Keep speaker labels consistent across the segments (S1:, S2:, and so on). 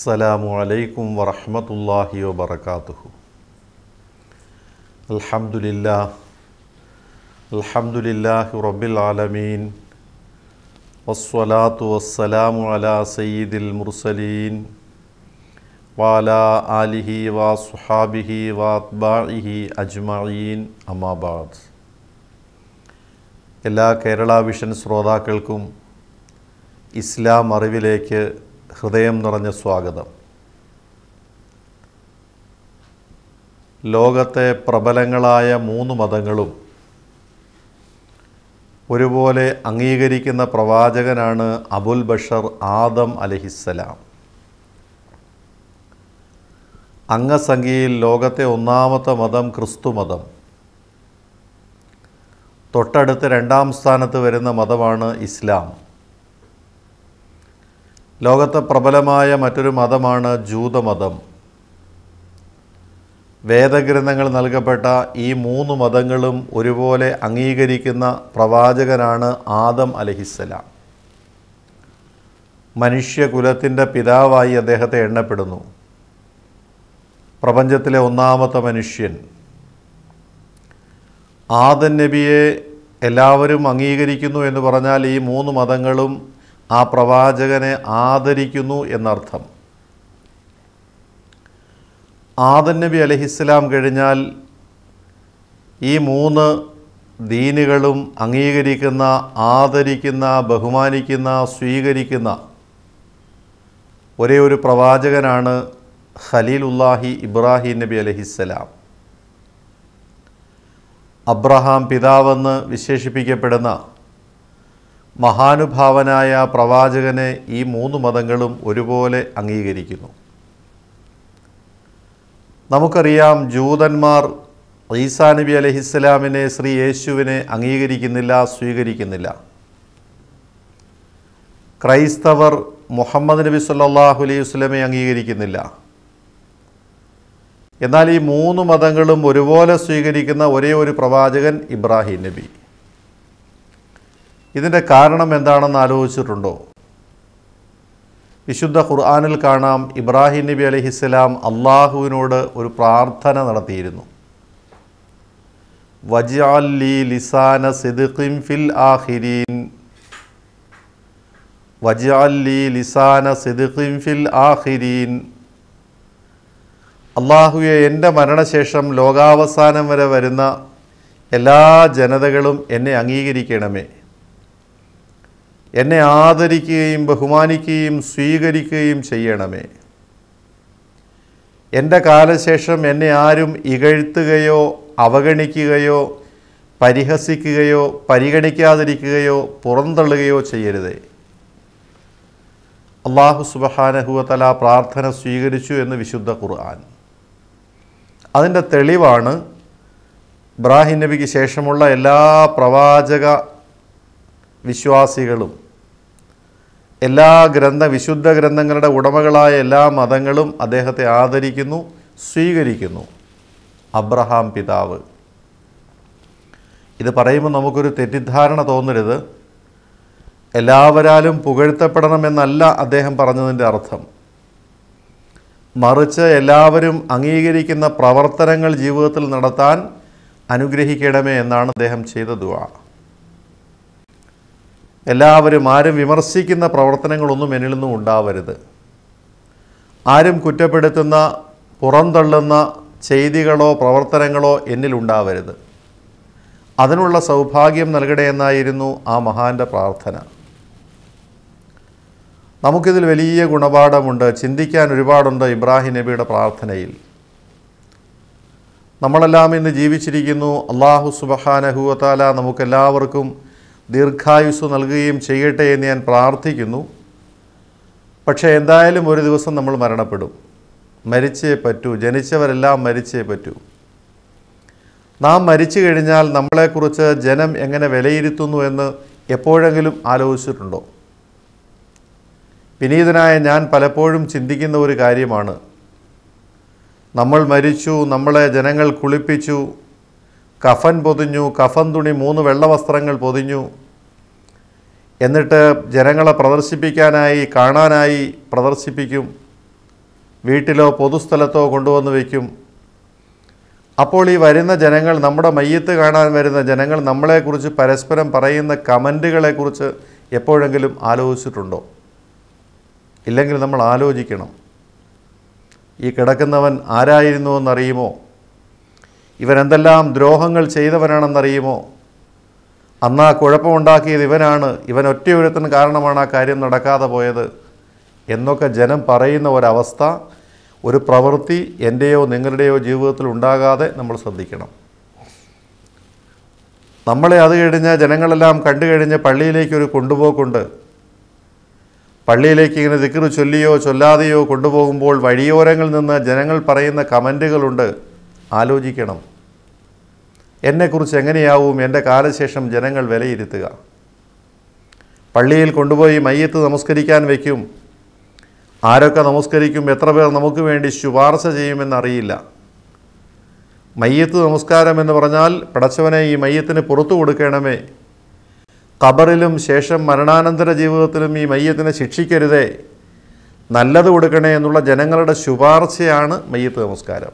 S1: അസ്സലാമു അലൈക്കും വറഹ്മത്തുള്ളാഹി വബറകാതുഹു അൽഹംദുലില്ലാ അൽഹംദുലില്ലാഹി റബ്ബിൽ ആലമീൻ വസ്സലാത്തു വസ്സലാമു അലാ സയ്യിദിൽ മുർസലീൻ വാലാ ആലിഹി വാ സുഹാബിഹി വാത്ബാഇഹി അജ്മഈൻ അമാബാദ് എല്ലാ കേരള വിഷൻ ശ്രോതാക്കൾക്കും ഇസ്ലാം അറിവിലേക്ക് ഹൃദയം നിറഞ്ഞ സ്വാഗതം ലോകത്തെ പ്രബലങ്ങളായ മൂന്ന് മതങ്ങളും ഒരുപോലെ അംഗീകരിക്കുന്ന പ്രവാചകനാണ് അബുൽ ബഷർ ആദം അലഹിസ്സലാം അംഗസംഖ്യയിൽ ലോകത്തെ ഒന്നാമത്തെ മതം ക്രിസ്തു മതം തൊട്ടടുത്ത് രണ്ടാം സ്ഥാനത്ത് വരുന്ന മതമാണ് ഇസ്ലാം ലോകത്തെ പ്രബലമായ മറ്റൊരു മതമാണ് ജൂതമതം വേദഗ്രന്ഥങ്ങൾ നൽകപ്പെട്ട ഈ മൂന്ന് മതങ്ങളും ഒരുപോലെ അംഗീകരിക്കുന്ന പ്രവാചകനാണ് ആദം അലഹിസ്സലാം മനുഷ്യകുലത്തിൻ്റെ പിതാവായി അദ്ദേഹത്തെ എണ്ണപ്പെടുന്നു പ്രപഞ്ചത്തിലെ ഒന്നാമത്തെ മനുഷ്യൻ ആദൻ നബിയെ എല്ലാവരും അംഗീകരിക്കുന്നു എന്ന് പറഞ്ഞാൽ ഈ മൂന്ന് മതങ്ങളും ആ പ്രവാചകനെ ആദരിക്കുന്നു എന്നർത്ഥം ആദൻ നബി അലഹിസ്സലാം കഴിഞ്ഞാൽ ഈ മൂന്ന് ദീനുകളും അംഗീകരിക്കുന്ന ആദരിക്കുന്ന ബഹുമാനിക്കുന്ന സ്വീകരിക്കുന്ന ഒരേ ഒരു പ്രവാചകനാണ് ഖലീലുല്ലാഹി ഇബ്രാഹിം നബി അലഹിസ്സലാം അബ്രഹാം പിതാവെന്ന് വിശേഷിപ്പിക്കപ്പെടുന്ന മഹാനുഭാവനായ പ്രവാചകനെ ഈ മൂന്ന് മതങ്ങളും ഒരുപോലെ അംഗീകരിക്കുന്നു നമുക്കറിയാം ജൂതന്മാർ ഈസാ നബി അലഹിസ്സലാമിനെ ശ്രീ യേശുവിനെ അംഗീകരിക്കുന്നില്ല സ്വീകരിക്കുന്നില്ല ക്രൈസ്തവർ മുഹമ്മദ് നബി സല്ലാഹു അലൈഹി വസ്ലമെ അംഗീകരിക്കുന്നില്ല എന്നാൽ ഈ മൂന്ന് മതങ്ങളും ഒരുപോലെ സ്വീകരിക്കുന്ന ഒരേ ഒരു പ്രവാചകൻ ഇബ്രാഹിം നബി ഇതിൻ്റെ കാരണം എന്താണെന്ന് ആലോചിച്ചിട്ടുണ്ടോ വിശുദ്ധ ഖുർആാനിൽ കാണാം ഇബ്രാഹിം നബി അലഹിസ്സലാം അള്ളാഹുവിനോട് ഒരു പ്രാർത്ഥന നടത്തിയിരുന്നു വജാലി ലിസാന സിദ്ഖിം ഫിൽ ആഹിരീൻ വജാലി ലിസാന സിദ്ഖിം ഫിൽ ആഹിരീൻ അള്ളാഹുയെ എൻ്റെ മരണശേഷം ലോകാവസാനം വരെ വരുന്ന എല്ലാ ജനതകളും എന്നെ അംഗീകരിക്കണമേ എന്നെ ആദരിക്കുകയും ബഹുമാനിക്കുകയും സ്വീകരിക്കുകയും ചെയ്യണമേ എൻ്റെ കാലശേഷം എന്നെ ആരും ഇകഴ്ത്തുകയോ അവഗണിക്കുകയോ പരിഹസിക്കുകയോ പരിഗണിക്കാതിരിക്കുകയോ പുറന്തള്ളുകയോ ചെയ്യരുതേ അള്ളാഹു സുബഹാനഹുവതല പ്രാർത്ഥന സ്വീകരിച്ചു എന്ന് വിശുദ്ധ ഖുർആൻ അതിൻ്റെ തെളിവാണ് ഇബ്രാഹിം നബിക്ക് ശേഷമുള്ള എല്ലാ പ്രവാചക വിശ്വാസികളും എല്ലാ ഗ്രന്ഥ വിശുദ്ധ ഗ്രന്ഥങ്ങളുടെ ഉടമകളായ എല്ലാ മതങ്ങളും അദ്ദേഹത്തെ ആദരിക്കുന്നു സ്വീകരിക്കുന്നു അബ്രഹാം പിതാവ് ഇത് പറയുമ്പോൾ നമുക്കൊരു തെറ്റിദ്ധാരണ തോന്നരുത് എല്ലാവരാലും പുകഴ്ത്തപ്പെടണമെന്നല്ല അദ്ദേഹം പറഞ്ഞതിൻ്റെ അർത്ഥം മറിച്ച് എല്ലാവരും അംഗീകരിക്കുന്ന പ്രവർത്തനങ്ങൾ ജീവിതത്തിൽ നടത്താൻ അനുഗ്രഹിക്കണമേ എന്നാണ് അദ്ദേഹം ചെയ്ത ദുവാ എല്ലാവരും ആരും വിമർശിക്കുന്ന പ്രവർത്തനങ്ങളൊന്നും എന്നിൽ നിന്നും ഉണ്ടാവരുത് ആരും കുറ്റപ്പെടുത്തുന്ന പുറന്തള്ളുന്ന ചെയ്തികളോ പ്രവർത്തനങ്ങളോ എന്നിൽ ഉണ്ടാവരുത് അതിനുള്ള സൗഭാഗ്യം നൽകണേ എന്നായിരുന്നു ആ മഹാൻ്റെ പ്രാർത്ഥന നമുക്കിതിൽ വലിയ ഗുണപാഠമുണ്ട് ചിന്തിക്കാൻ ഒരുപാടുണ്ട് ഇബ്രാഹിം നബിയുടെ പ്രാർത്ഥനയിൽ നമ്മളെല്ലാം ഇന്ന് ജീവിച്ചിരിക്കുന്നു അള്ളാഹു സുബഹാനഹുവത്താല നമുക്കെല്ലാവർക്കും ദീർഘായുസ് നൽകുകയും ചെയ്യട്ടെ എന്ന് ഞാൻ പ്രാർത്ഥിക്കുന്നു പക്ഷേ എന്തായാലും ഒരു ദിവസം നമ്മൾ മരണപ്പെടും മരിച്ചേ പറ്റൂ ജനിച്ചവരെല്ലാം മരിച്ചേ പറ്റൂ നാം മരിച്ചു കഴിഞ്ഞാൽ നമ്മളെക്കുറിച്ച് ജനം എങ്ങനെ വിലയിരുത്തുന്നു എന്ന് എപ്പോഴെങ്കിലും ആലോചിച്ചിട്ടുണ്ടോ വിനീതനായ ഞാൻ പലപ്പോഴും ചിന്തിക്കുന്ന ഒരു കാര്യമാണ് നമ്മൾ മരിച്ചു നമ്മളെ ജനങ്ങൾ കുളിപ്പിച്ചു കഫൻ പൊതിഞ്ഞു കഫൻ തുണി മൂന്ന് വെള്ള വസ്ത്രങ്ങൾ പൊതിഞ്ഞു എന്നിട്ട് ജനങ്ങളെ പ്രദർശിപ്പിക്കാനായി കാണാനായി പ്രദർശിപ്പിക്കും വീട്ടിലോ പൊതുസ്ഥലത്തോ കൊണ്ടുവന്ന് വയ്ക്കും അപ്പോൾ ഈ വരുന്ന ജനങ്ങൾ നമ്മുടെ മയ്യത്ത് കാണാൻ വരുന്ന ജനങ്ങൾ നമ്മളെക്കുറിച്ച് പരസ്പരം പറയുന്ന കമൻറ്റുകളെക്കുറിച്ച് എപ്പോഴെങ്കിലും ആലോചിച്ചിട്ടുണ്ടോ ഇല്ലെങ്കിൽ നമ്മൾ ആലോചിക്കണം ഈ കിടക്കുന്നവൻ ആരായിരുന്നു എന്നറിയുമോ ഇവൻ എന്തെല്ലാം ദ്രോഹങ്ങൾ ചെയ്തവനാണെന്നറിയുമോ അന്ന് ആ കുഴപ്പമുണ്ടാക്കിയത് ഇവനാണ് ഇവൻ ഒറ്റയൊരുത്തിന് കാരണമാണ് ആ കാര്യം നടക്കാതെ പോയത് എന്നൊക്കെ ജനം പറയുന്ന ഒരവസ്ഥ ഒരു പ്രവൃത്തി എൻ്റെയോ നിങ്ങളുടെയോ ജീവിതത്തിൽ ഉണ്ടാകാതെ നമ്മൾ ശ്രദ്ധിക്കണം നമ്മളെ അത് കഴിഞ്ഞ് ജനങ്ങളെല്ലാം കണ്ടു കഴിഞ്ഞ് പള്ളിയിലേക്ക് ഒരു കൊണ്ടുപോക്കുണ്ട് പള്ളിയിലേക്ക് ഇങ്ങനെ ദിക്കറ് ചൊല്ലിയോ ചൊല്ലാതെയോ കൊണ്ടുപോകുമ്പോൾ വഴിയോരങ്ങളിൽ നിന്ന് ജനങ്ങൾ പറയുന്ന കമൻറ്റുകളുണ്ട് ആലോചിക്കണം എന്നെക്കുറിച്ച് എങ്ങനെയാവും എൻ്റെ കാലശേഷം ജനങ്ങൾ വിലയിരുത്തുക പള്ളിയിൽ കൊണ്ടുപോയി മയ്യത്ത് നമസ്കരിക്കാൻ വയ്ക്കും ആരൊക്കെ നമസ്കരിക്കും എത്ര പേർ നമുക്ക് വേണ്ടി ശുപാർശ ചെയ്യുമെന്നറിയില്ല മയ്യത്ത് നമസ്കാരം എന്ന് പറഞ്ഞാൽ പടച്ചവനെ ഈ മയ്യത്തിന് പുറത്തു കൊടുക്കണമേ ഖബറിലും ശേഷം മരണാനന്തര ജീവിതത്തിലും ഈ മയ്യത്തിനെ ശിക്ഷിക്കരുതേ നല്ലത് കൊടുക്കണേ എന്നുള്ള ജനങ്ങളുടെ ശുപാർശയാണ് മയ്യത്ത് നമസ്കാരം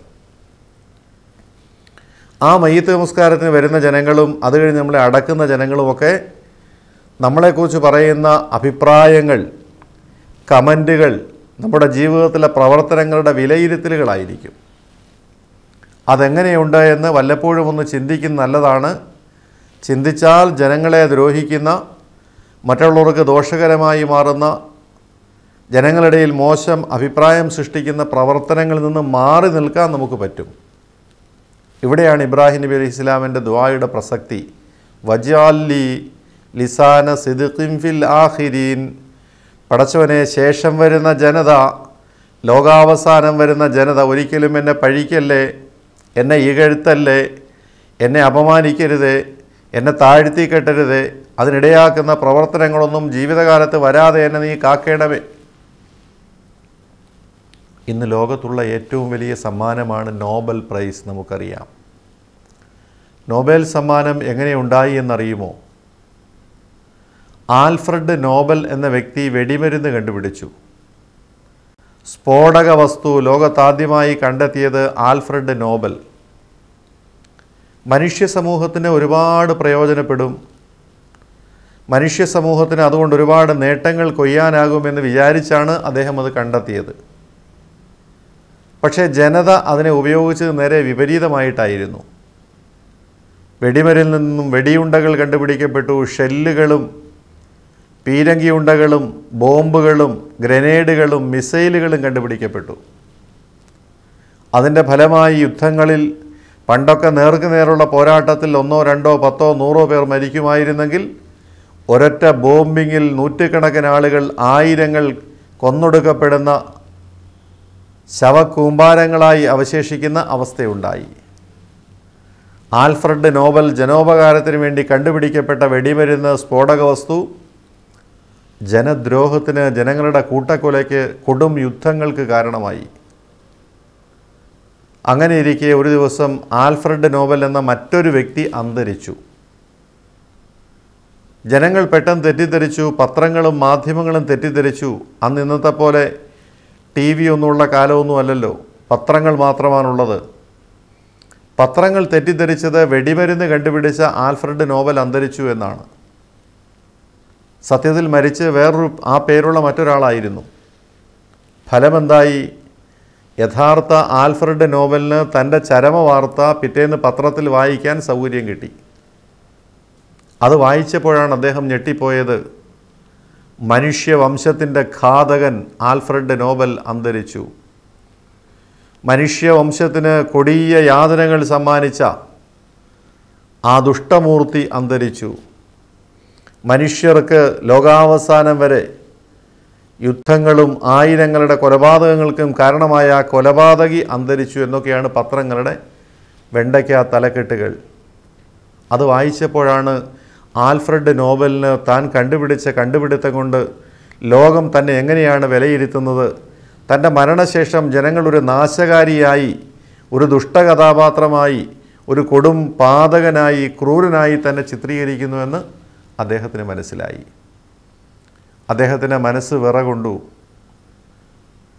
S1: ആ മയ്യത്ത് നമസ്കാരത്തിന് വരുന്ന ജനങ്ങളും അത് കഴിഞ്ഞ് നമ്മളെ അടക്കുന്ന ജനങ്ങളുമൊക്കെ നമ്മളെക്കുറിച്ച് പറയുന്ന അഭിപ്രായങ്ങൾ കമൻറ്റുകൾ നമ്മുടെ ജീവിതത്തിലെ പ്രവർത്തനങ്ങളുടെ വിലയിരുത്തലുകളായിരിക്കും അതെങ്ങനെയുണ്ട് എന്ന് വല്ലപ്പോഴും ഒന്ന് ചിന്തിക്കുന്ന നല്ലതാണ് ചിന്തിച്ചാൽ ജനങ്ങളെ ദ്രോഹിക്കുന്ന മറ്റുള്ളവർക്ക് ദോഷകരമായി മാറുന്ന ജനങ്ങളിടയിൽ മോശം അഭിപ്രായം സൃഷ്ടിക്കുന്ന പ്രവർത്തനങ്ങളിൽ നിന്ന് മാറി നിൽക്കാൻ നമുക്ക് പറ്റും ഇവിടെയാണ് ഇബ്രാഹിം നബി അലൈഹി ഇസ്ലാമിൻ്റെ ദ്വായുടെ പ്രസക്തി വജാലി ലിസാന സിദ്ഖിൻ ഫിൽ ആഹിരീൻ പടച്ചവനെ ശേഷം വരുന്ന ജനത ലോകാവസാനം വരുന്ന ജനത ഒരിക്കലും എന്നെ പഴിക്കല്ലേ എന്നെ ഇകഴ്ത്തല്ലേ എന്നെ അപമാനിക്കരുത് എന്നെ താഴ്ത്തി കെട്ടരുത് അതിനിടയാക്കുന്ന പ്രവർത്തനങ്ങളൊന്നും ജീവിതകാലത്ത് വരാതെ എന്നെ നീ കാക്കേണമേ ഇന്ന് ലോകത്തുള്ള ഏറ്റവും വലിയ സമ്മാനമാണ് നോബൽ പ്രൈസ് നമുക്കറിയാം നോബൽ സമ്മാനം എങ്ങനെ ഉണ്ടായി എന്നറിയുമോ ആൽഫ്രഡ് നോബൽ എന്ന വ്യക്തി വെടിമരുന്ന് കണ്ടുപിടിച്ചു സ്ഫോടക വസ്തു ലോകത്താദ്യമായി കണ്ടെത്തിയത് ആൽഫ്രഡ് നോബൽ മനുഷ്യ സമൂഹത്തിന് ഒരുപാട് പ്രയോജനപ്പെടും മനുഷ്യ സമൂഹത്തിന് അതുകൊണ്ട് ഒരുപാട് നേട്ടങ്ങൾ കൊയ്യാനാകുമെന്ന് വിചാരിച്ചാണ് അദ്ദേഹം അത് കണ്ടെത്തിയത് പക്ഷേ ജനത അതിനെ ഉപയോഗിച്ചത് നേരെ വിപരീതമായിട്ടായിരുന്നു വെടിമരിൽ നിന്നും വെടിയുണ്ടകൾ കണ്ടുപിടിക്കപ്പെട്ടു ഷെല്ലുകളും പീരങ്കിയുണ്ടകളും ബോംബുകളും ഗ്രനേഡുകളും മിസൈലുകളും കണ്ടുപിടിക്കപ്പെട്ടു അതിൻ്റെ ഫലമായി യുദ്ധങ്ങളിൽ പണ്ടൊക്കെ നേർക്ക് നേരുള്ള പോരാട്ടത്തിൽ ഒന്നോ രണ്ടോ പത്തോ നൂറോ പേർ മരിക്കുമായിരുന്നെങ്കിൽ ഒരൊറ്റ ബോംബിങ്ങിൽ നൂറ്റുകണക്കിന് ആളുകൾ ആയിരങ്ങൾ കൊന്നൊടുക്കപ്പെടുന്ന ശവകൂമ്പാരങ്ങളായി അവശേഷിക്കുന്ന അവസ്ഥയുണ്ടായി ആൽഫ്രഡ് നോബൽ ജനോപകാരത്തിന് വേണ്ടി കണ്ടുപിടിക്കപ്പെട്ട വെടിമരുന്ന് സ്ഫോടക വസ്തു ജനദ്രോഹത്തിന് ജനങ്ങളുടെ കൂട്ടക്കൊലയ്ക്ക് കൊടും യുദ്ധങ്ങൾക്ക് കാരണമായി അങ്ങനെ ഇരിക്കെ ഒരു ദിവസം ആൽഫ്രഡ് നോബൽ എന്ന മറ്റൊരു വ്യക്തി അന്തരിച്ചു ജനങ്ങൾ പെട്ടെന്ന് തെറ്റിദ്ധരിച്ചു പത്രങ്ങളും മാധ്യമങ്ങളും തെറ്റിദ്ധരിച്ചു അന്ന് ഇന്നത്തെ പോലെ ടി വി ഒന്നുമുള്ള കാലമൊന്നും അല്ലല്ലോ പത്രങ്ങൾ മാത്രമാണുള്ളത് പത്രങ്ങൾ തെറ്റിദ്ധരിച്ചത് വെടിമരുന്ന് കണ്ടുപിടിച്ച ആൽഫ്രഡ് നോബൽ അന്തരിച്ചു എന്നാണ് സത്യത്തിൽ മരിച്ച് വേറൊരു ആ പേരുള്ള മറ്റൊരാളായിരുന്നു ഫലമെന്തായി യഥാർത്ഥ ആൽഫ്രഡ് നോബലിന് തൻ്റെ ചരമ വാർത്ത പിറ്റേന്ന് പത്രത്തിൽ വായിക്കാൻ സൗകര്യം കിട്ടി അത് വായിച്ചപ്പോഴാണ് അദ്ദേഹം ഞെട്ടിപ്പോയത് മനുഷ്യവംശത്തിൻ്റെ ഘാതകൻ ആൽഫ്രഡ് നോബൽ അന്തരിച്ചു മനുഷ്യവംശത്തിന് കൊടിയ യാതനകൾ സമ്മാനിച്ച ആ ദുഷ്ടമൂർത്തി അന്തരിച്ചു മനുഷ്യർക്ക് ലോകാവസാനം വരെ യുദ്ധങ്ങളും ആയിരങ്ങളുടെ കൊലപാതകങ്ങൾക്കും കാരണമായ ആ കൊലപാതകി അന്തരിച്ചു എന്നൊക്കെയാണ് പത്രങ്ങളുടെ വെണ്ടയ്ക്ക തലക്കെട്ടുകൾ അത് വായിച്ചപ്പോഴാണ് ആൽഫ്രഡ് നോബലിന് താൻ കണ്ടുപിടിച്ച കണ്ടുപിടുത്തം കൊണ്ട് ലോകം തന്നെ എങ്ങനെയാണ് വിലയിരുത്തുന്നത് തൻ്റെ മരണശേഷം ജനങ്ങൾ ഒരു നാശകാരിയായി ഒരു ദുഷ്ടകഥാപാത്രമായി ഒരു കൊടും പാതകനായി ക്രൂരനായി തന്നെ ചിത്രീകരിക്കുന്നുവെന്ന് അദ്ദേഹത്തിന് മനസ്സിലായി അദ്ദേഹത്തിൻ്റെ മനസ്സ് വിറകൊണ്ടു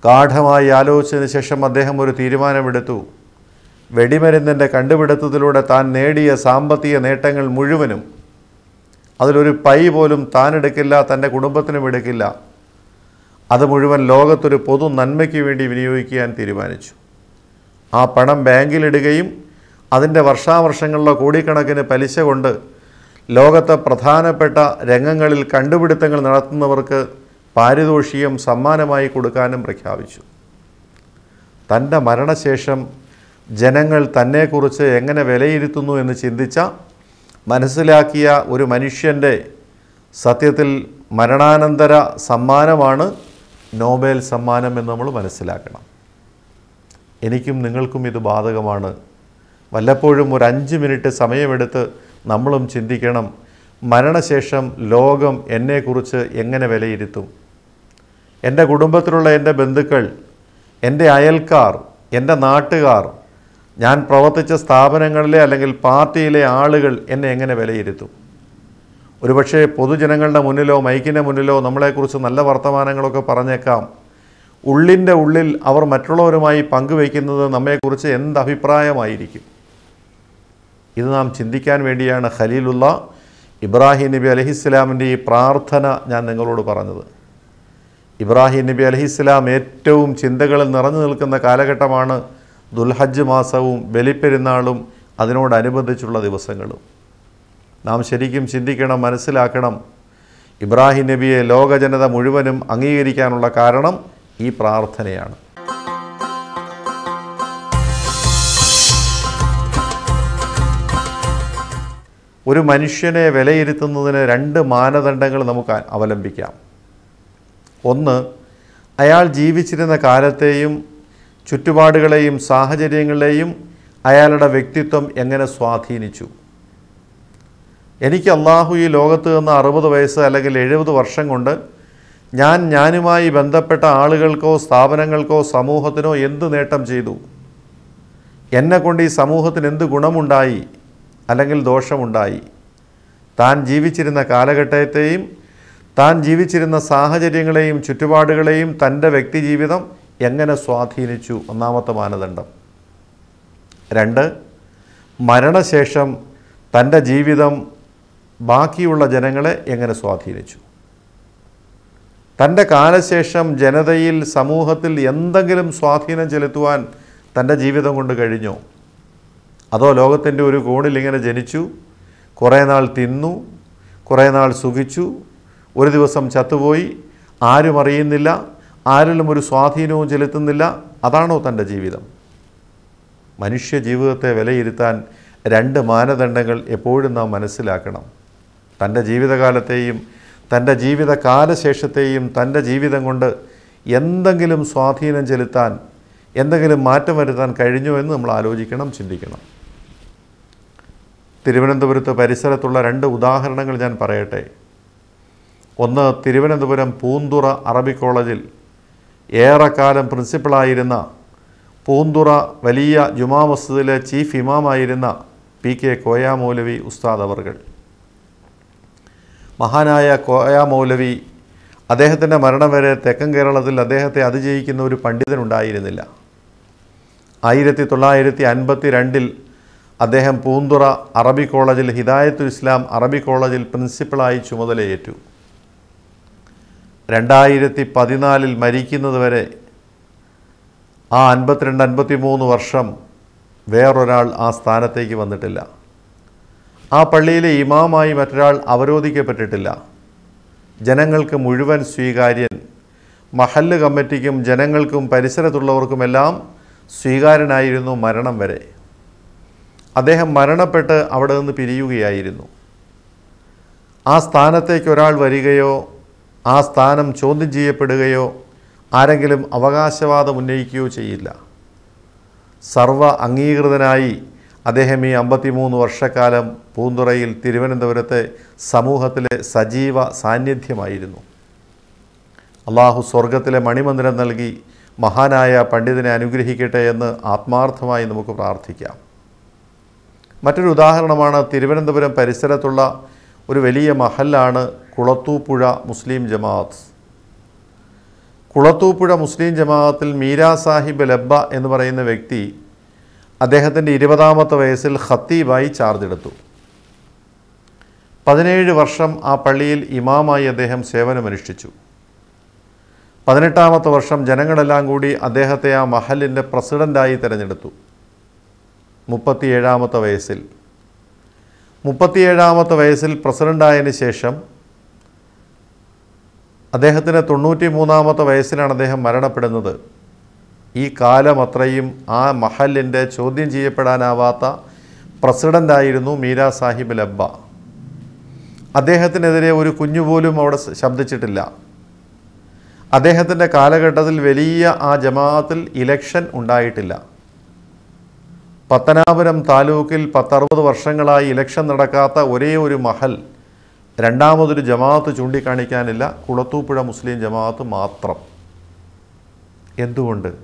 S1: ഗാഠമായി ആലോചിച്ചതിന് ശേഷം അദ്ദേഹം ഒരു തീരുമാനമെടുത്തു വെടിമരുന്നിൻ്റെ കണ്ടുപിടുത്തത്തിലൂടെ താൻ നേടിയ സാമ്പത്തിക നേട്ടങ്ങൾ മുഴുവനും അതിലൊരു പൈ പോലും താൻ എടുക്കില്ല തൻ്റെ കുടുംബത്തിനും എടുക്കില്ല അത് മുഴുവൻ ലോകത്തൊരു പൊതു നന്മയ്ക്ക് വേണ്ടി വിനിയോഗിക്കാൻ തീരുമാനിച്ചു ആ പണം ബാങ്കിലിടുകയും അതിൻ്റെ വർഷാവർഷങ്ങളിലെ കോടിക്കണക്കിന് പലിശ കൊണ്ട് ലോകത്തെ പ്രധാനപ്പെട്ട രംഗങ്ങളിൽ കണ്ടുപിടുത്തങ്ങൾ നടത്തുന്നവർക്ക് പാരിതോഷികം സമ്മാനമായി കൊടുക്കാനും പ്രഖ്യാപിച്ചു തൻ്റെ മരണശേഷം ജനങ്ങൾ തന്നെക്കുറിച്ച് എങ്ങനെ വിലയിരുത്തുന്നു എന്ന് ചിന്തിച്ച മനസ്സിലാക്കിയ ഒരു മനുഷ്യൻ്റെ സത്യത്തിൽ മരണാനന്തര സമ്മാനമാണ് നോബൽ സമ്മാനം എന്ന് നമ്മൾ മനസ്സിലാക്കണം എനിക്കും നിങ്ങൾക്കും ഇത് ബാധകമാണ് വല്ലപ്പോഴും ഒരു അഞ്ച് മിനിറ്റ് സമയമെടുത്ത് നമ്മളും ചിന്തിക്കണം മരണശേഷം ലോകം എന്നെക്കുറിച്ച് എങ്ങനെ വിലയിരുത്തും എൻ്റെ കുടുംബത്തിലുള്ള എൻ്റെ ബന്ധുക്കൾ എൻ്റെ അയൽക്കാർ എൻ്റെ നാട്ടുകാർ ഞാൻ പ്രവർത്തിച്ച സ്ഥാപനങ്ങളിലെ അല്ലെങ്കിൽ പാർട്ടിയിലെ ആളുകൾ എന്നെ എങ്ങനെ വിലയിരുത്തും ഒരുപക്ഷെ പൊതുജനങ്ങളുടെ മുന്നിലോ മൈക്കിൻ്റെ മുന്നിലോ നമ്മളെക്കുറിച്ച് നല്ല വർത്തമാനങ്ങളൊക്കെ പറഞ്ഞേക്കാം ഉള്ളിൻ്റെ ഉള്ളിൽ അവർ മറ്റുള്ളവരുമായി പങ്കുവയ്ക്കുന്നത് നമ്മെക്കുറിച്ച് എന്ത് അഭിപ്രായമായിരിക്കും ഇത് നാം ചിന്തിക്കാൻ വേണ്ടിയാണ് ഖലീലുള്ള ഇബ്രാഹിം നബി അലഹിസ്ലാമിൻ്റെ ഈ പ്രാർത്ഥന ഞാൻ നിങ്ങളോട് പറഞ്ഞത് ഇബ്രാഹിം നബി അലഹിസ്ലാം ഏറ്റവും ചിന്തകളിൽ നിറഞ്ഞു നിൽക്കുന്ന കാലഘട്ടമാണ് ദുൽഹജ്ജ് മാസവും ബലിപ്പെരുന്നാളും അതിനോടനുബന്ധിച്ചുള്ള ദിവസങ്ങളും നാം ശരിക്കും ചിന്തിക്കണം മനസ്സിലാക്കണം ഇബ്രാഹിം നബിയെ ലോക ജനത മുഴുവനും അംഗീകരിക്കാനുള്ള കാരണം ഈ പ്രാർത്ഥനയാണ് ഒരു മനുഷ്യനെ വിലയിരുത്തുന്നതിന് രണ്ട് മാനദണ്ഡങ്ങൾ നമുക്ക് അവലംബിക്കാം ഒന്ന് അയാൾ ജീവിച്ചിരുന്ന കാലത്തെയും ചുറ്റുപാടുകളെയും സാഹചര്യങ്ങളെയും അയാളുടെ വ്യക്തിത്വം എങ്ങനെ സ്വാധീനിച്ചു എനിക്ക് അള്ളാഹു ഈ ലോകത്ത് നിന്ന് അറുപത് വയസ്സ് അല്ലെങ്കിൽ എഴുപത് വർഷം കൊണ്ട് ഞാൻ ഞാനുമായി ബന്ധപ്പെട്ട ആളുകൾക്കോ സ്ഥാപനങ്ങൾക്കോ സമൂഹത്തിനോ എന്ത് നേട്ടം ചെയ്തു എന്നെ കൊണ്ട് ഈ സമൂഹത്തിന് എന്ത് ഗുണമുണ്ടായി അല്ലെങ്കിൽ ദോഷമുണ്ടായി താൻ ജീവിച്ചിരുന്ന കാലഘട്ടത്തെയും താൻ ജീവിച്ചിരുന്ന സാഹചര്യങ്ങളെയും ചുറ്റുപാടുകളെയും തൻ്റെ വ്യക്തിജീവിതം എങ്ങനെ സ്വാധീനിച്ചു ഒന്നാമത്തെ മാനദണ്ഡം രണ്ട് മരണശേഷം തൻ്റെ ജീവിതം ബാക്കിയുള്ള ജനങ്ങളെ എങ്ങനെ സ്വാധീനിച്ചു തൻ്റെ കാലശേഷം ജനതയിൽ സമൂഹത്തിൽ എന്തെങ്കിലും സ്വാധീനം ചെലുത്തുവാൻ തൻ്റെ ജീവിതം കൊണ്ട് കഴിഞ്ഞോ അതോ ലോകത്തിൻ്റെ ഒരു കോണിൽ ഇങ്ങനെ ജനിച്ചു കുറേ നാൾ തിന്നു കുറേ നാൾ സുഖിച്ചു ഒരു ദിവസം ചത്തുപോയി ആരും അറിയുന്നില്ല ആരിലും ഒരു സ്വാധീനവും ചെലുത്തുന്നില്ല അതാണോ തൻ്റെ ജീവിതം മനുഷ്യ ജീവിതത്തെ വിലയിരുത്താൻ രണ്ട് മാനദണ്ഡങ്ങൾ എപ്പോഴും നാം മനസ്സിലാക്കണം തൻ്റെ ജീവിതകാലത്തെയും തൻ്റെ ജീവിത കാലശേഷത്തെയും തൻ്റെ ജീവിതം കൊണ്ട് എന്തെങ്കിലും സ്വാധീനം ചെലുത്താൻ എന്തെങ്കിലും മാറ്റം വരുത്താൻ കഴിഞ്ഞോ എന്ന് നമ്മൾ ആലോചിക്കണം ചിന്തിക്കണം തിരുവനന്തപുരത്ത് പരിസരത്തുള്ള രണ്ട് ഉദാഹരണങ്ങൾ ഞാൻ പറയട്ടെ ഒന്ന് തിരുവനന്തപുരം പൂന്തുറ അറബി കോളേജിൽ ഏറെക്കാലം പ്രിൻസിപ്പളായിരുന്ന പൂന്തുറ വലിയ ജുമാ മസ്ജിദിലെ ചീഫ് ഇമാമായിരുന്ന പി കെ കോയ മൗലവി ഉസ്താദ് അവർകൾ മഹാനായ കോയ മൗലവി അദ്ദേഹത്തിൻ്റെ മരണം വരെ തെക്കൻ കേരളത്തിൽ അദ്ദേഹത്തെ അതിജയിക്കുന്ന ഒരു പണ്ഡിതനുണ്ടായിരുന്നില്ല ആയിരത്തി തൊള്ളായിരത്തി അൻപത്തി രണ്ടിൽ അദ്ദേഹം പൂന്തുറ അറബി കോളേജിൽ ഹിദായത്തുൽ ഇസ്ലാം അറബി കോളേജിൽ പ്രിൻസിപ്പളായി ചുമതലയേറ്റു രണ്ടായിരത്തി പതിനാലിൽ മരിക്കുന്നതുവരെ ആ അൻപത്തിരണ്ട് അൻപത്തി മൂന്ന് വർഷം വേറൊരാൾ ആ സ്ഥാനത്തേക്ക് വന്നിട്ടില്ല ആ പള്ളിയിലെ ഇമാമായി മറ്റൊരാൾ അവരോധിക്കപ്പെട്ടിട്ടില്ല ജനങ്ങൾക്ക് മുഴുവൻ സ്വീകാര്യൻ മഹല്ല് കമ്മിറ്റിക്കും ജനങ്ങൾക്കും പരിസരത്തുള്ളവർക്കുമെല്ലാം സ്വീകാര്യനായിരുന്നു മരണം വരെ അദ്ദേഹം മരണപ്പെട്ട് അവിടെ നിന്ന് പിരിയുകയായിരുന്നു ആ സ്ഥാനത്തേക്ക് ഒരാൾ വരികയോ ആ സ്ഥാനം ചോദ്യം ചെയ്യപ്പെടുകയോ ആരെങ്കിലും അവകാശവാദം ഉന്നയിക്കുകയോ ചെയ്യില്ല സർവ അംഗീകൃതനായി അദ്ദേഹം ഈ അമ്പത്തിമൂന്ന് വർഷക്കാലം പൂന്തുറയിൽ തിരുവനന്തപുരത്തെ സമൂഹത്തിലെ സജീവ സാന്നിധ്യമായിരുന്നു അള്ളാഹു സ്വർഗത്തിലെ മണിമന്ദിരം നൽകി മഹാനായ പണ്ഡിതനെ അനുഗ്രഹിക്കട്ടെ എന്ന് ആത്മാർത്ഥമായി നമുക്ക് പ്രാർത്ഥിക്കാം മറ്റൊരു ഉദാഹരണമാണ് തിരുവനന്തപുരം പരിസരത്തുള്ള ഒരു വലിയ മഹല്ലാണ് കുളത്തൂപ്പുഴ മുസ്ലിം ജമാഅത്ത് കുളത്തൂപ്പുഴ മുസ്ലിം ജമാഅത്തിൽ മീര സാഹിബ് ലബ്ബ എന്ന് പറയുന്ന വ്യക്തി അദ്ദേഹത്തിൻ്റെ ഇരുപതാമത്തെ വയസ്സിൽ ഖത്തീബായി ചാർജ് എടുത്തു പതിനേഴ് വർഷം ആ പള്ളിയിൽ ഇമാമായി അദ്ദേഹം സേവനമനുഷ്ഠിച്ചു പതിനെട്ടാമത്തെ വർഷം ജനങ്ങളെല്ലാം കൂടി അദ്ദേഹത്തെ ആ മഹലിൻ്റെ പ്രസിഡൻ്റായി തിരഞ്ഞെടുത്തു മുപ്പത്തിയേഴാമത്തെ വയസ്സിൽ മുപ്പത്തിയേഴാമത്തെ വയസ്സിൽ പ്രസിഡൻ്റായതിനു ശേഷം അദ്ദേഹത്തിന് തൊണ്ണൂറ്റി മൂന്നാമത്തെ വയസ്സിലാണ് അദ്ദേഹം മരണപ്പെടുന്നത് ഈ കാലം അത്രയും ആ മഹലിൻ്റെ ചോദ്യം ചെയ്യപ്പെടാനാവാത്ത പ്രസിഡൻ്റായിരുന്നു മീര സാഹിബ് ലബ്ബ അദ്ദേഹത്തിനെതിരെ ഒരു കുഞ്ഞുപോലും അവിടെ സ- ശബ്ദിച്ചിട്ടില്ല അദ്ദേഹത്തിൻ്റെ കാലഘട്ടത്തിൽ വലിയ ആ ജമാഅത്തിൽ ഇലക്ഷൻ ഉണ്ടായിട്ടില്ല പത്തനാപുരം താലൂക്കിൽ പത്തറുപത് വർഷങ്ങളായി ഇലക്ഷൻ നടക്കാത്ത ഒരേ ഒരു മഹൽ രണ്ടാമതൊരു ജമാഅത്ത് ചൂണ്ടിക്കാണിക്കാനില്ല കുളത്തൂപ്പുഴ മുസ്ലിം ജമാഅത്ത് മാത്രം എന്തുകൊണ്ട്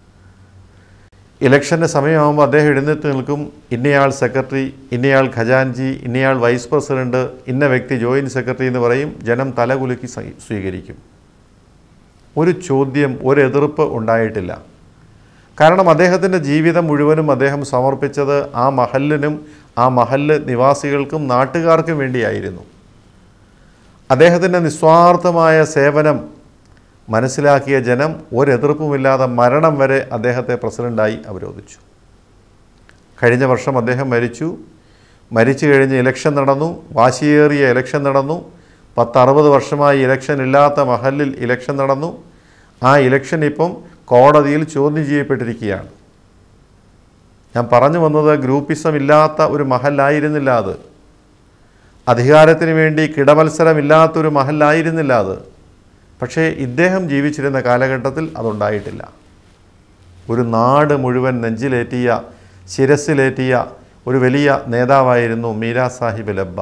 S1: ഇലക്ഷൻ്റെ സമയമാകുമ്പോൾ അദ്ദേഹം എഴുന്നേറ്റ് നിൽക്കും ഇന്നയാൾ സെക്രട്ടറി ഇന്നയാൾ ഖജാൻജി ഇന്നയാൾ വൈസ് പ്രസിഡന്റ് ഇന്ന വ്യക്തി ജോയിൻറ്റ് സെക്രട്ടറി എന്ന് പറയും ജനം തലകുലുക്കി സ്വീ- സ്വീകരിക്കും ഒരു ചോദ്യം ഒരു എതിർപ്പ് ഉണ്ടായിട്ടില്ല കാരണം അദ്ദേഹത്തിൻ്റെ ജീവിതം മുഴുവനും അദ്ദേഹം സമർപ്പിച്ചത് ആ മഹലിനും ആ മഹല്ല് നിവാസികൾക്കും നാട്ടുകാർക്കും വേണ്ടിയായിരുന്നു അദ്ദേഹത്തിൻ്റെ നിസ്വാർത്ഥമായ സേവനം മനസ്സിലാക്കിയ ജനം ഒരെതിർപ്പുമില്ലാതെ മരണം വരെ അദ്ദേഹത്തെ പ്രസിഡൻ്റായി അവരോധിച്ചു കഴിഞ്ഞ വർഷം അദ്ദേഹം മരിച്ചു മരിച്ചു കഴിഞ്ഞ് ഇലക്ഷൻ നടന്നു വാശിയേറിയ ഇലക്ഷൻ നടന്നു പത്തറുപത് വർഷമായി ഇലക്ഷൻ ഇല്ലാത്ത മഹലിൽ ഇലക്ഷൻ നടന്നു ആ ഇലക്ഷൻ ഇപ്പം കോടതിയിൽ ചോദ്യം ചെയ്യപ്പെട്ടിരിക്കുകയാണ് ഞാൻ പറഞ്ഞു വന്നത് ഗ്രൂപ്പിസം ഇല്ലാത്ത ഒരു മഹലായിരുന്നില്ല അത് അധികാരത്തിന് വേണ്ടി കിടമത്സരമില്ലാത്തൊരു മഹലായിരുന്നില്ല അത് പക്ഷേ ഇദ്ദേഹം ജീവിച്ചിരുന്ന കാലഘട്ടത്തിൽ അതുണ്ടായിട്ടില്ല ഒരു നാട് മുഴുവൻ നെഞ്ചിലേറ്റിയ ശിരസിലേറ്റിയ ഒരു വലിയ നേതാവായിരുന്നു മീര സാഹിബ് ലബ്ബ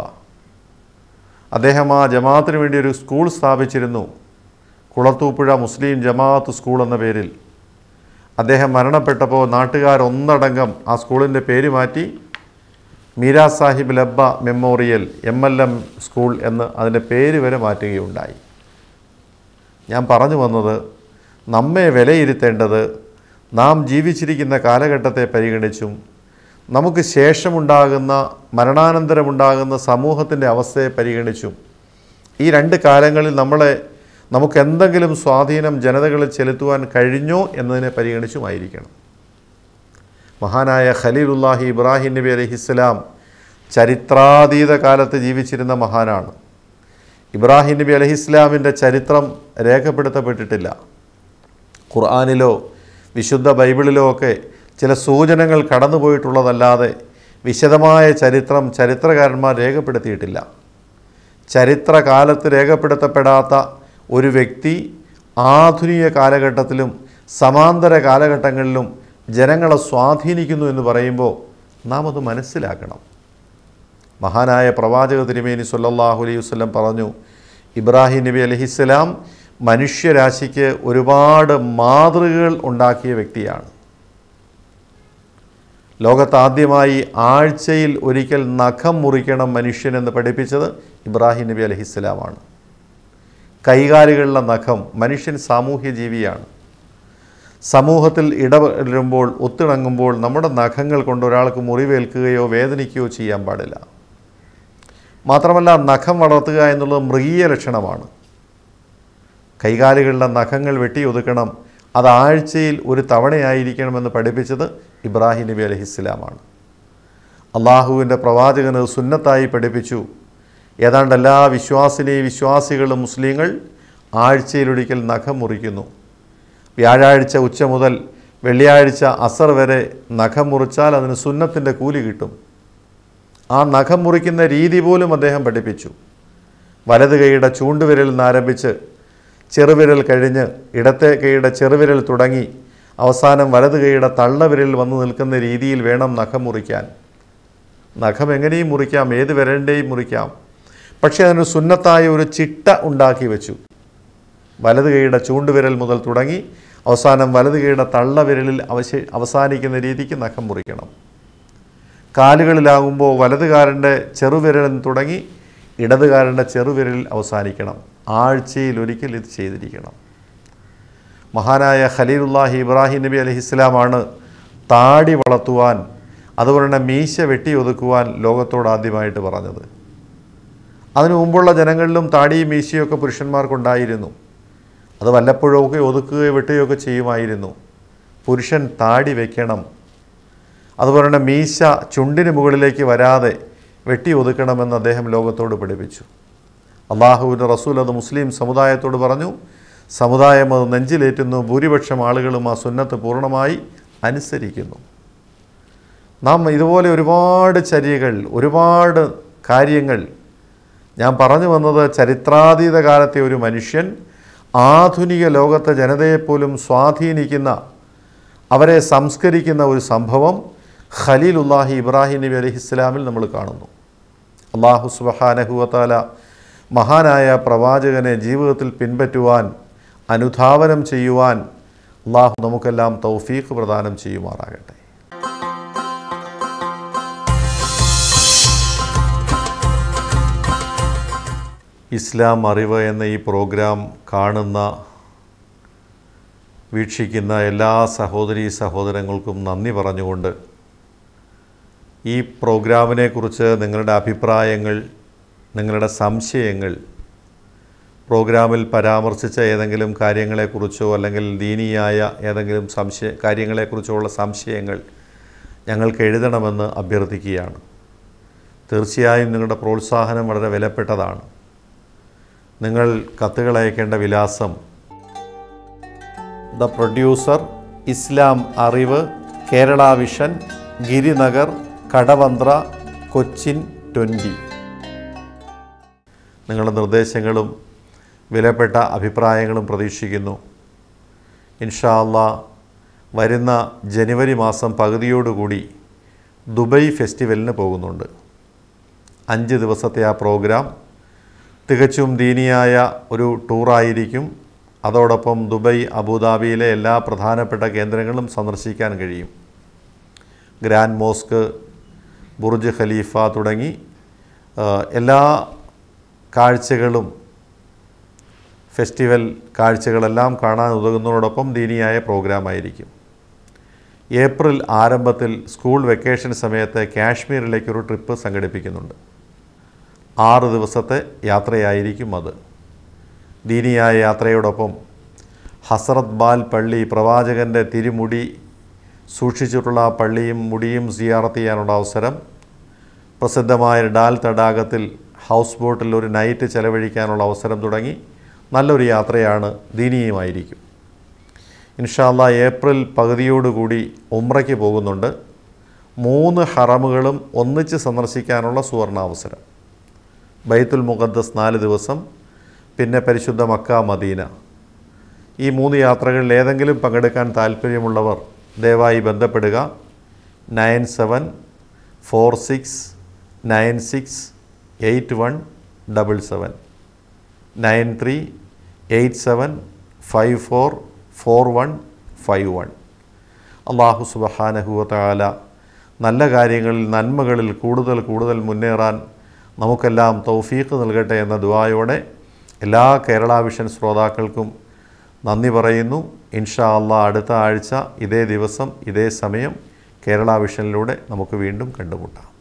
S1: അദ്ദേഹം ആ ജമാഅത്തിന് വേണ്ടി ഒരു സ്കൂൾ സ്ഥാപിച്ചിരുന്നു കുളത്തൂപ്പുഴ മുസ്ലിം ജമാഅത്ത് സ്കൂൾ എന്ന പേരിൽ അദ്ദേഹം മരണപ്പെട്ടപ്പോൾ നാട്ടുകാർ ഒന്നടങ്കം ആ സ്കൂളിൻ്റെ പേര് മാറ്റി Meera Sahib Labba memorial M L M school എന്ന് അതിൻ്റെ പേര് വരെ മാറ്റുകയുണ്ടായി ഞാൻ പറഞ്ഞു വന്നത് നമ്മെ വിലയിരുത്തേണ്ടത് നാം ജീവിച്ചിരിക്കുന്ന കാലഘട്ടത്തെ പരിഗണിച്ചും നമുക്ക് ശേഷമുണ്ടാകുന്ന മരണാനന്തരമുണ്ടാകുന്ന സമൂഹത്തിൻ്റെ അവസ്ഥയെ പരിഗണിച്ചും ഈ രണ്ട് കാലങ്ങളിൽ നമ്മളെ നമുക്ക് എന്തെങ്കിലും സ്വാധീനം ജനതകളിൽ ചെലുത്തുവാൻ കഴിഞ്ഞോ എന്നതിനെ പരിഗണിച്ചുമായിരിക്കണം മഹാനായ ഖലീലുല്ലാഹി ഇബ്രാഹിം നബി അലഹിസ്സലാം ചരിത്രാതീത കാലത്ത് ജീവിച്ചിരുന്ന മഹാനാണ് ഇബ്രാഹിം നബി അലഹിസ്ലാമിൻ്റെ ചരിത്രം രേഖപ്പെടുത്തപ്പെട്ടിട്ടില്ല ഖുർആാനിലോ വിശുദ്ധ ബൈബിളിലോ ഒക്കെ ചില സൂചനകൾ കടന്നുപോയിട്ടുള്ളതല്ലാതെ വിശദമായ ചരിത്രം ചരിത്രകാരന്മാർ രേഖപ്പെടുത്തിയിട്ടില്ല ചരിത്രകാലത്ത് രേഖപ്പെടുത്തപ്പെടാത്ത ഒരു വ്യക്തി ആധുനിക കാലഘട്ടത്തിലും സമാന്തര കാലഘട്ടങ്ങളിലും ജനങ്ങളെ സ്വാധീനിക്കുന്നു എന്ന് പറയുമ്പോൾ നാം അത് മനസ്സിലാക്കണം മഹാനായ പ്രവാചക തിരുമേനി സല്ലല്ലാഹു അലൈഹി വസല്ലം പറഞ്ഞു ഇബ്രാഹിം നബി അലഹിസ്സലാം മനുഷ്യരാശിക്ക് ഒരുപാട് മാതൃകകൾ ഉണ്ടാക്കിയ വ്യക്തിയാണ് ലോകത്താദ്യമായി ആഴ്ചയിൽ ഒരിക്കൽ നഖം മുറിക്കണം മനുഷ്യനെന്ന് പഠിപ്പിച്ചത് ഇബ്രാഹിം നബി അലഹിസ്സലാമാണ് കൈകാലുകളിലെ നഖം മനുഷ്യൻ സാമൂഹ്യ ജീവിയാണ് സമൂഹത്തിൽ ഇടപെടുമ്പോൾ ഒത്തിണങ്ങുമ്പോൾ നമ്മുടെ നഖങ്ങൾ കൊണ്ട് ഒരാൾക്ക് മുറിവേൽക്കുകയോ വേദനിക്കുകയോ ചെയ്യാൻ പാടില്ല മാത്രമല്ല നഖം വളർത്തുക എന്നുള്ളത് മൃഗീയ ലക്ഷണമാണ് കൈകാലുകളിലെ നഖങ്ങൾ വെട്ടിയൊതുക്കണം അത് ആഴ്ചയിൽ ഒരു തവണയായിരിക്കണമെന്ന് പഠിപ്പിച്ചത് ഇബ്രാഹിം നബി അലഹിസ്ലാമാണ് അള്ളാഹുവിൻ്റെ പ്രവാചകന് സുന്നത്തായി പഠിപ്പിച്ചു ഏതാണ്ട് എല്ലാ വിശ്വാസിനി വിശ്വാസികളും മുസ്ലിങ്ങൾ ആഴ്ചയിലൊരിക്കൽ നഖം മുറിക്കുന്നു വ്യാഴാഴ്ച ഉച്ച മുതൽ വെള്ളിയാഴ്ച അസർ വരെ നഖം മുറിച്ചാൽ അതിന് സുന്നത്തിൻ്റെ കൂലി കിട്ടും ആ നഖം മുറിക്കുന്ന രീതി പോലും അദ്ദേഹം പഠിപ്പിച്ചു വലത് കൈയുടെ ചൂണ്ടുവിരലിൽ നിന്ന് ആരംഭിച്ച് ചെറുവിരൽ കഴിഞ്ഞ് ഇടത്തെ കൈയുടെ ചെറുവിരൽ തുടങ്ങി അവസാനം വലത് കൈയുടെ തള്ളവിരലിൽ വന്നു നിൽക്കുന്ന രീതിയിൽ വേണം നഖം മുറിക്കാൻ നഖം എങ്ങനെയും മുറിക്കാം ഏത് വിരലിൻ്റെയും മുറിക്കാം പക്ഷേ അതിന് സുന്നത്തായ ഒരു ചിട്ട ഉണ്ടാക്കി വെച്ചു വലത് കൈയുടെ ചൂണ്ടുവിരൽ മുതൽ തുടങ്ങി അവസാനം വലത് കൈയുടെ തള്ളവിരലിൽ അവശേ അവസാനിക്കുന്ന രീതിക്ക് നഖം മുറിക്കണം കാലുകളിലാകുമ്പോൾ വലതുകാരൻ്റെ ചെറുവിരലിൽ തുടങ്ങി ഇടതുകാരൻ്റെ ചെറുവിരലിൽ അവസാനിക്കണം ആഴ്ചയിൽ ഒരിക്കൽ ഇത് ചെയ്തിരിക്കണം മഹാനായ ഖലീലുല്ലാഹി ഇബ്രാഹിം നബി അലഹിസ്ലാമാണ് താടി വളർത്തുവാൻ അതുപോലെ തന്നെ മീശ വെട്ടി ഒതുക്കുവാൻ ലോകത്തോട് ആദ്യമായിട്ട് പറഞ്ഞത് അതിനു മുമ്പുള്ള ജനങ്ങളിലും താടിയും മീശയൊക്കെ പുരുഷന്മാർക്കുണ്ടായിരുന്നു അത് വല്ലപ്പോഴൊക്കെ ഒതുക്കുകയോ വെട്ടുകയൊക്കെ ചെയ്യുമായിരുന്നു പുരുഷൻ താടി വയ്ക്കണം അതുപോലെ തന്നെ മീശ ചുണ്ടിന് മുകളിലേക്ക് വരാതെ വെട്ടി ഒതുക്കണമെന്ന് അദ്ദേഹം ലോകത്തോട് പഠിപ്പിച്ചു അള്ളാഹുവിൻ്റെ റസൂൽ അത് മുസ്ലിം സമുദായത്തോട് പറഞ്ഞു സമുദായം അത് നെഞ്ചിലേറ്റുന്നു ഭൂരിപക്ഷം ആളുകളും ആ സുന്നത്ത് പൂർണ്ണമായി അനുസരിക്കുന്നു നാം ഇതുപോലെ ഒരുപാട് ചര്യകൾ ഒരുപാട് കാര്യങ്ങൾ ഞാൻ പറഞ്ഞു വന്നത് ചരിത്രാതീത കാലത്തെ ഒരു മനുഷ്യൻ ആധുനിക ലോകത്തെ ജനതയെപ്പോലും സ്വാധീനിക്കുന്ന അവരെ സംസ്കരിക്കുന്ന ഒരു സംഭവം ഖലീലുല്ലാഹി ഇബ്രാഹിം നബി അലൈഹി ഇസ്ലാമിൽ നമ്മൾ കാണുന്നു അള്ളാഹു സുബഹാനഹുവത്താല മഹാനായ പ്രവാചകനെ ജീവിതത്തിൽ പിൻപറ്റുവാൻ അനുധാവനം ചെയ്യുവാൻ അള്ളാഹു നമുക്കെല്ലാം തൗഫീഖ് പ്രദാനം ചെയ്യുമാറാകട്ടെ ഇസ്ലാം അറിവ് എന്ന ഈ പ്രോഗ്രാം കാണുന്ന വീക്ഷിക്കുന്ന എല്ലാ സഹോദരീ സഹോദരങ്ങൾക്കും നന്ദി പറഞ്ഞുകൊണ്ട് ഈ പ്രോഗ്രാമിനെക്കുറിച്ച് നിങ്ങളുടെ അഭിപ്രായങ്ങൾ നിങ്ങളുടെ സംശയങ്ങൾ പ്രോഗ്രാമിൽ പരാമർശിച്ച ഏതെങ്കിലും കാര്യങ്ങളെക്കുറിച്ചോ അല്ലെങ്കിൽ ദീനീയായ ഏതെങ്കിലും സംശയ കാര്യങ്ങളെക്കുറിച്ചോ ഉള്ള സംശയങ്ങൾ ഞങ്ങൾക്ക് എഴുതണമെന്ന് അഭ്യർത്ഥിക്കുകയാണ് തീർച്ചയായും നിങ്ങളുടെ പ്രോത്സാഹനം വളരെ വിലപ്പെട്ടതാണ് നിങ്ങൾ കത്തുകൾ അയക്കേണ്ട വിലാസം the producer Islam Arivu Kerala vision Girinagar Kadavanthra Cochin twenty നിങ്ങളുടെ നിർദ്ദേശങ്ങളും വിലപ്പെട്ട അഭിപ്രായങ്ങളും പ്രതീക്ഷിക്കുന്നു ഇൻഷാ അള്ളാ വരുന്ന ജനുവരി മാസം പകുതിയോടുകൂടി ദുബൈ ഫെസ്റ്റിവലിന് പോകുന്നുണ്ട് അഞ്ച് ദിവസത്തെ ആ പ്രോഗ്രാം തികച്ചും ദീനിയായ ഒരു ടൂറായിരിക്കും അതോടൊപ്പം ദുബൈ അബുദാബിയിലെ എല്ലാ പ്രധാനപ്പെട്ട കേന്ദ്രങ്ങളും സന്ദർശിക്കാൻ കഴിയും ഗ്രാൻഡ് മോസ്ക് ബുർജ് ഖലീഫ തുടങ്ങി ആ, എല്ലാ കാഴ്ചകളും ഫെസ്റ്റിവൽ കാഴ്ചകളെല്ലാം കാണാൻ ഉതകുന്നതോടൊപ്പം ദീനിയായ പ്രോഗ്രാമായിരിക്കും ഏപ്രിൽ ആരംഭത്തിൽ സ്കൂൾ വെക്കേഷൻ സമയത്ത് കാശ്മീരിലേക്കൊരു ട്രിപ്പ് സംഘടിപ്പിക്കുന്നുണ്ട് ആറ് ദിവസത്തെ യാത്രയായിരിക്കും അത് ദീനിയായ യാത്രയോടൊപ്പം ഹസ്രത് ബാൽ പള്ളി പ്രവാചകൻ്റെ തിരുമുടി സൂക്ഷിച്ചിട്ടുള്ള ആ പള്ളിയും മുടിയും സിയാറത്ത് ചെയ്യാനുള്ള അവസരം പ്രസിദ്ധമായ ഡാൽ തടാകത്തിൽ ഹൗസ് ബോട്ടിൽ ഒരു നൈറ്റ് ചെലവഴിക്കാനുള്ള അവസരം തുടങ്ങി നല്ലൊരു യാത്രയാണ് ദീനീയമായിരിക്കും ഇൻഷാല്ല ഏപ്രിൽ പകുതിയോടുകൂടി ഉമ്രയ്ക്ക് പോകുന്നുണ്ട് മൂന്ന് ഹറമുകളും ഒന്നിച്ച് സന്ദർശിക്കാനുള്ള സുവർണാവസരം ബൈത്തുൽ മുഖദ്ദസ് നാല് ദിവസം പിന്നെ പരിശുദ്ധ മക്ക മദീന ഈ മൂന്ന് യാത്രകളിൽ ഏതെങ്കിലും പങ്കെടുക്കാൻ താല്പര്യമുള്ളവർ ദയവായി ബന്ധപ്പെടുക nine seven four six nine six eight one double seven nine three eight seven five four four one five one അള്ളാഹു സുബഹാനഹുവല നല്ല കാര്യങ്ങളിൽ നന്മകളിൽ കൂടുതൽ കൂടുതൽ മുന്നേറാൻ നമുക്കെല്ലാം തൗഫീഖ് നൽകട്ടെ എന്ന ദുആയോടെ എല്ലാ കേരള വിഷൻ ശ്രോതാക്കൾക്കും നന്ദി പറയുന്നു ഇൻഷാ അള്ളാ അടുത്ത ആഴ്ച ഇതേ ദിവസം ഇതേ സമയം കേരള വിഷനിലൂടെ നമുക്ക് വീണ്ടും കണ്ടുമുട്ടാം